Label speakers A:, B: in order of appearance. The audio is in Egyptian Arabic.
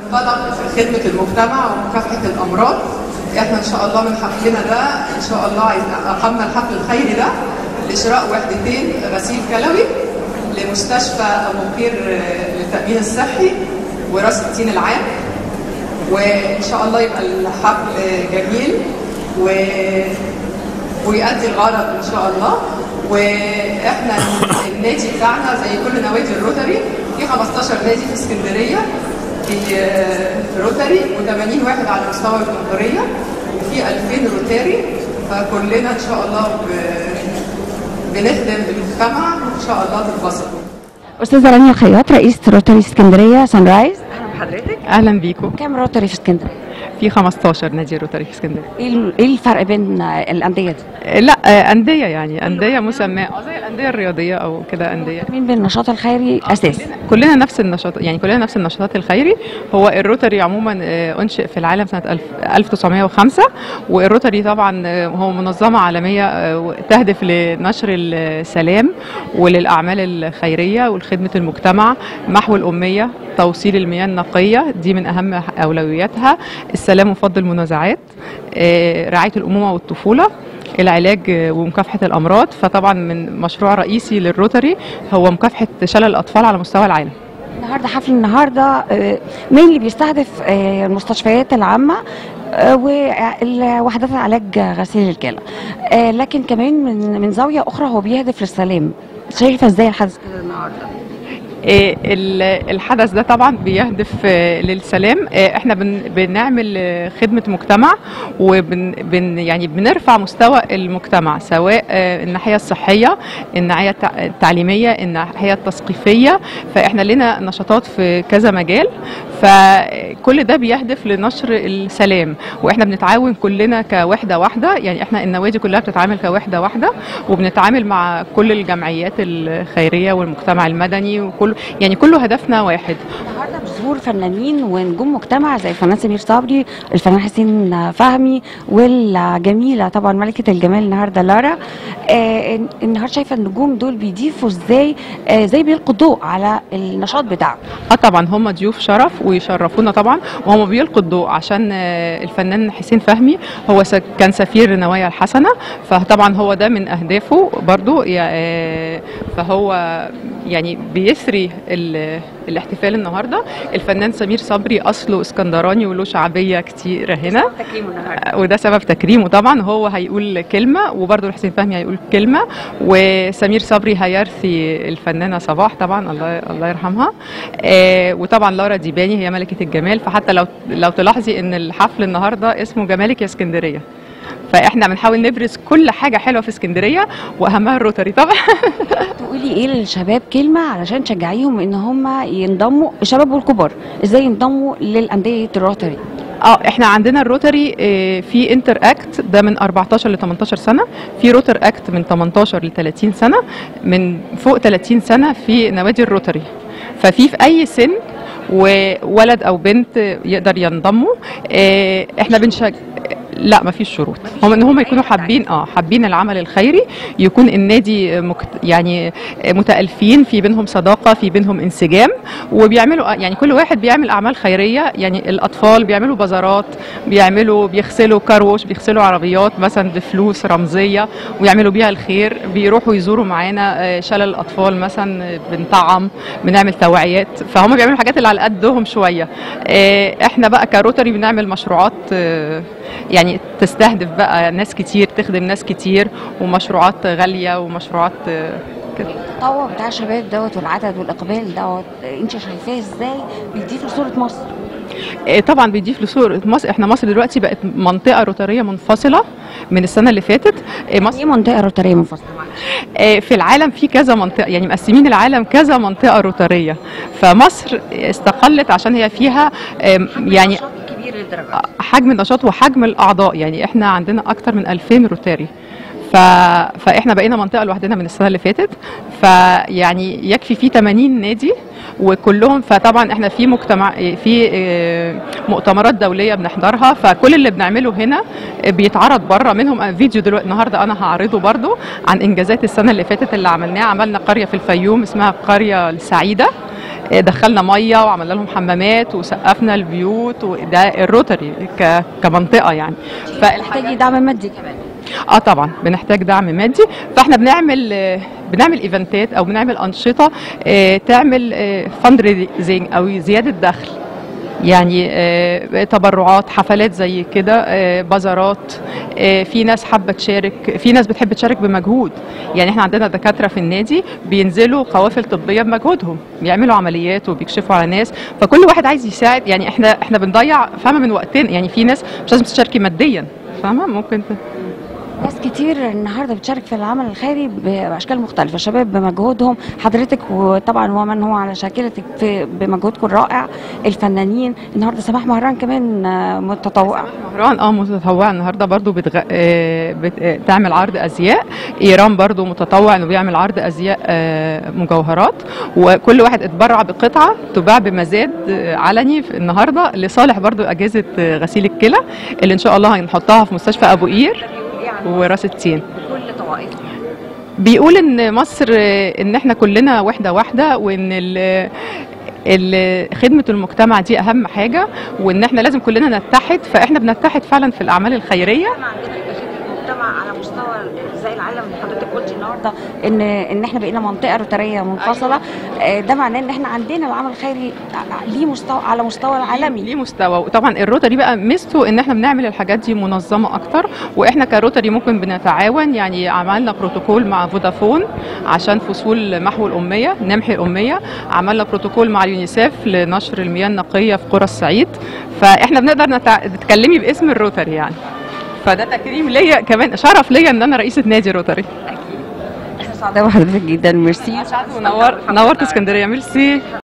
A: قدم في خدمه المجتمع ومكافحه الامراض احنا ان شاء الله من حفلنا ده ان شاء الله عايز- اقمنا الحفل الخيري ده لشراء وحدتين غسيل كلوي لمستشفى ابو قير آه، للتامين الصحي وراس التين العام وان شاء الله يبقى الحفل جميل و... ويؤدي الغرض ان شاء الله واحنا النادي بتاعنا زي كل نوادي الروتري في 15 نادي في اسكندريه في آه، روتري و80 واحد على مستوى الجمهوريه وفي 2000 روتاري فكلنا ان شاء الله ب... بنخدم المجتمع وان شاء الله تتبسطوا
B: استاذه رانيا خياط رئيس روتري اسكندريه سان رايز
C: اهلا بيكم
B: كام روتري في اسكندريه
C: في 15 نادي روتري في اسكندريه
B: ايه ال- إيه الفرق بين آه، الانديه دي
C: آه، لا آه، انديه يعني انديه مسماه اه زي الانديه الرياضيه او كده انديه
B: مين بالنشاط الخيري اساس
C: كلنا نفس النشاط يعني كلنا نفس النشاطات الخيري هو الروتري عموما آه، انشئ في العالم سنه 1000 1905 والروتري طبعا آه، هو منظمه عالميه آه، تهدف لنشر السلام وللاعمال الخيريه ولخدمه المجتمع محو الاميه توصيل المياه النقيه دي من اهم اولوياتها السلام وفض المنازعات آه، رعايه الامومه والطفوله العلاج آه، ومكافحه الامراض فطبعا من مشروع رئيسي للروتري هو مكافحه شلل الاطفال على مستوى العالم
B: النهارده حفل النهارده آه، مين اللي بيستهدف آه، المستشفيات العامه آه، ووحدات علاج غسيل الكلى آه، لكن كمان من من زاويه اخرى هو بيهدف للسلام شايفه ازاي الحدث كده النهارده
C: آه، ال- الحدث ده طبعا بيهدف آه، للسلام آه، احنا بن- بنعمل آه، خدمه مجتمع وبن بن يعني بنرفع مستوى المجتمع سواء آه، الناحيه الصحيه الناحيه التع- التعليميه الناحيه التثقيفيه فاحنا لنا نشاطات في كذا مجال فكل ده بيهدف لنشر السلام واحنا بنتعاون كلنا كوحده واحده يعني احنا النوادي كلها بتتعامل كوحده واحده وبنتعامل مع كل الجمعيات الخيريه والمجتمع المدني وكل يعني كله هدفنا واحد
B: النهارده بظهور فنانين ونجوم مجتمع زي الفنان سمير صبري الفنان حسين فهمي والجميله طبعا ملكه الجمال النهارده لارا آه النهارده شايفه النجوم دول بيضيفوا ازاي آه زي بيلقوا الضوء على النشاط بتاعهم
C: اه طبعا هم ضيوف شرف ويشرفونا طبعا وهم بيلقوا الضوء عشان آه، الفنان حسين فهمي هو س- كان سفير نوايا الحسنه فطبعا هو ده من اهدافه برضو يا- آه، فهو يعني بيسري ال- الاحتفال النهارده الفنان سمير صبري اصله اسكندراني وله شعبيه كتير هنا
B: تكريم النهارده
C: وده سبب تكريمه طبعا هو هيقول كلمه وبرضه حسين فهمي هيقول كلمه وسمير صبري هيرثي الفنانه صباح طبعا الله الله يرحمها آه وطبعا لارا ديباني هي ملكه الجمال فحتى لو لو تلاحظي ان الحفل النهارده اسمه جمالك يا اسكندريه فاحنا بنحاول نبرز كل حاجه حلوه في اسكندريه واهمها الروتري طبعا
B: تقولي ايه للشباب كلمه علشان تشجعيهم ان هم ينضموا الشباب والكبار ازاي ينضموا للانديه الروتري
C: اه احنا عندنا الروتري آه، في انتر اكت ده من 14 ل 18 سنه في روتر اكت من 18 ل 30 سنه من فوق 30 سنه في نوادي الروتري ففي في اي سن وولد او بنت يقدر ينضموا آه، احنا بنشجع لا ما فيش شروط هم ان هم يكونوا حابين اه حابين العمل الخيري يكون النادي مكت يعني متالفين في بينهم صداقه في بينهم انسجام وبيعملوا يعني كل واحد بيعمل اعمال خيريه يعني الاطفال بيعملوا بازارات بيعملوا بيغسلوا كروش بيغسلوا عربيات مثلا بفلوس رمزيه ويعملوا بيها الخير بيروحوا يزوروا معانا آه، شلل الاطفال مثلا آه، بنطعم بنعمل توعيات فهم بيعملوا حاجات اللي على قدهم شويه آه، احنا بقى كروتري بنعمل مشروعات آه، يعني تستهدف بقى ناس كتير تخدم ناس كتير ومشروعات غاليه ومشروعات آه، كده
B: التطوع بتاع الشباب دوت والعدد والاقبال دوت انت شايفاه ازاي بيضيف لصوره مصر
C: آه، طبعا بيضيف لصورة مصر احنا مصر دلوقتي بقت منطقه روتاريه منفصله من السنه اللي فاتت آه، مصر
B: ايه منطقه روتاريه منفصله
C: آه، في العالم في كذا منطقه يعني مقسمين العالم كذا منطقه روتاريه فمصر استقلت عشان هي فيها آم، يعني
B: كبير للدرجه
C: حجم النشاط وحجم الاعضاء يعني احنا عندنا اكتر من 2000 روتاري ف... فاحنا بقينا منطقه لوحدنا من السنه اللي فاتت فيعني يكفي في 80 نادي وكلهم فطبعا احنا في مجتمع في آه، مؤتمرات دوليه بنحضرها فكل اللي بنعمله هنا بيتعرض بره منهم فيديو دلوقتي النهارده انا هعرضه برضو عن انجازات السنه اللي فاتت اللي عملناها عملنا قريه في الفيوم اسمها القريه السعيده آه، دخلنا ميه وعملنا لهم حمامات وسقفنا البيوت وده الروتري ك- كمنطقه يعني فالحاجات
B: محتاجي دعم مادي كمان
C: اه طبعا بنحتاج دعم مادي فاحنا بنعمل آه، بنعمل ايفنتات او بنعمل انشطه آه، تعمل فند ريزنج او زياده دخل يعني آه، تبرعات حفلات زي كده آه، بازارات آه، في ناس حابه تشارك في ناس بتحب تشارك بمجهود يعني احنا عندنا دكاتره في النادي بينزلوا قوافل طبيه بمجهودهم بيعملوا عمليات وبيكشفوا على ناس فكل واحد عايز يساعد يعني احنا احنا بنضيع فاهمه من وقتنا يعني في ناس مش لازم تشاركي ماديا فاهمه ممكن ت...
B: ناس كتير النهارده بتشارك في العمل الخيري باشكال مختلفه شباب بمجهودهم حضرتك وطبعا ومن هو على شاكلتك في بمجهودكم الرائع الفنانين النهارده سماح مهران كمان آه، متطوعه
C: مهران اه متطوعه النهارده برضو بتغ... آه، بت... آه، تعمل عرض ازياء ايران برضو متطوع انه بيعمل عرض ازياء آه، مجوهرات وكل واحد اتبرع بقطعه تباع بمزاد آه، علني في النهارده لصالح برضو اجهزه آه، غسيل الكلى اللي ان شاء الله هنحطها في مستشفى ابو قير وراس التين
B: كل طوائف
C: بيقول ان مصر آه، ان احنا كلنا وحده واحده وان ال ال- خدمة المجتمع دي أهم حاجة وإن إحنا لازم كلنا نتحد فإحنا بنتحد فعلا في الأعمال الخيرية
B: عندنا يبقى خدمه مجتمع على مستوى زي العالم اللي حضرتك قلتي النهارده ان ان احنا بقينا منطقه روتاريه منفصله آه، ده معناه ان احنا عندنا العمل الخيري ليه مستوى على مستوى العالمي
C: ليه مستوى وطبعا الروتري بقى ميزته ان احنا بنعمل الحاجات دي منظمه اكتر واحنا كروتري ممكن بنتعاون يعني عملنا بروتوكول مع فودافون عشان فصول محو الاميه نمحي الاميه عملنا بروتوكول مع اليونيسيف لنشر المياه النقيه في قرى الصعيد فاحنا بنقدر نتع... تتكلمي باسم الروتري يعني فده تكريم ليا كمان شرف ليا ان انا رئيسه نادي روتري
B: احنا سعداء بحضرتك جدا ميرسي
C: نور نورت اسكندريه ميرسي